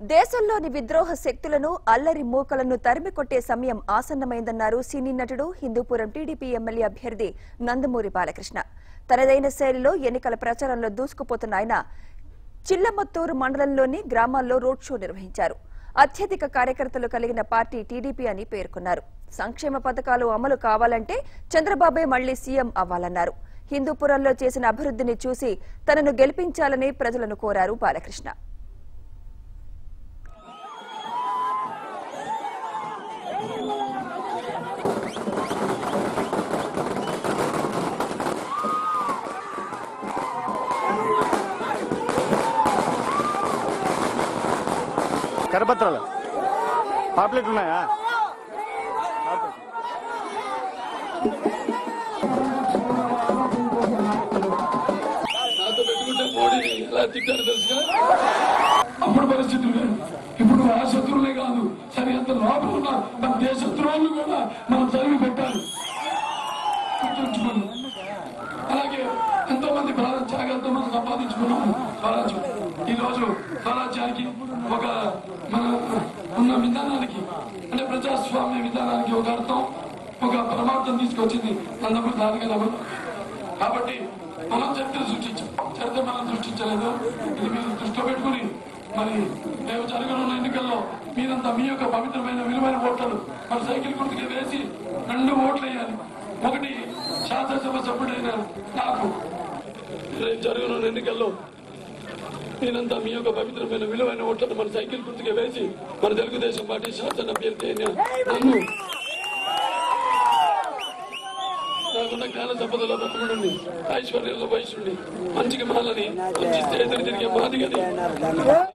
దేశంలోని విద్రోహ శక్తులను అల్లరి మూకలను తరిమి కొట్టే సమయం ఆసన్నమైందన్నారు సినీ నటుడు హిందూపురం టీడీపీ ఎమ్మెల్యే అభ్యర్థి నందమూరి బాలకృష్ణ తనదైన శైలిలో ఎన్నికల ప్రచారంలో దూసుకుపోతున్న ఆయన చిల్లమత్తూరు మండలంలోని గ్రామాల్లో రోడ్ షో నిర్వహించారు అత్యధిక కార్యకర్తలు కలిగిన పార్టీ టీడీపీ అని పేర్కొన్నారు సంక్షేమ పథకాలు అమలు కావాలంటే చంద్రబాబే మళ్లీ సీఎం అవ్వాలన్నారు హిందూపురంలో చేసిన అభివృద్ధిని చూసి తనను గెలిపించాలని ప్రజలను కోరారు బాలకృష్ణ కరపత్రాలు పాప్లెట్ ఉన్నాయా నాతో పెట్టుకుంటే మోడీని ఎలా తిట్టారు తెలుసుగా అప్పుడు పరిస్థితులు వేరు ఇప్పుడు ఆ శత్రువులే కాదు సరి అంత లోపల ఉన్న మన దేశ శత్రువులను కూడా మనం చదివి పెట్టాలి గుర్తుంచుకోండి అలాగే ఎంతో మంది ప్రాణ త్యాగాలతో మనం సంపాదించుకున్నాము స్వరాజ్యం ఈ రోజు స్వరాజ్యానికి ఒక మన ఉన్న విధానానికి అంటే ప్రజాస్వామ్య విధానానికి ఒక అర్థం ఒక పరమార్థం తీసుకొచ్చింది నందమూరి తారక రామారావు కాబట్టి మనం చరిత్ర సృష్టించాం చరిత్ర మనం సృష్టించలేదు ఇది మీరు దృష్టిలో పెట్టుకుని మరి రేపు జరగనున్న ఎన్నికల్లో మీరంతా మీ యొక్క పవిత్రమైన విలువైన ఓట్లను మన సైకిల్ గుర్తుకి వేసి రెండు ఓట్లు వేయాలి ఒకటి శాసనసభ సభ్యుడైన నాకు రేపు జరగనున్న ఎన్నికల్లో మీరంతా మీ యొక్క పవిత్రమైన విలువైన ఓట్లను మన సైకిల్ గుర్తుకి వేసి మన తెలుగుదేశం పార్టీ శాసన అభ్యర్థి అయిన నన్ను నాకున్న జ్ఞాన సంపదలో బతుకుడుండి ఐశ్వర్యంలో వయసుండి మంచికి మాలని మంచి స్నేహితులు తిరిగే మాదిగని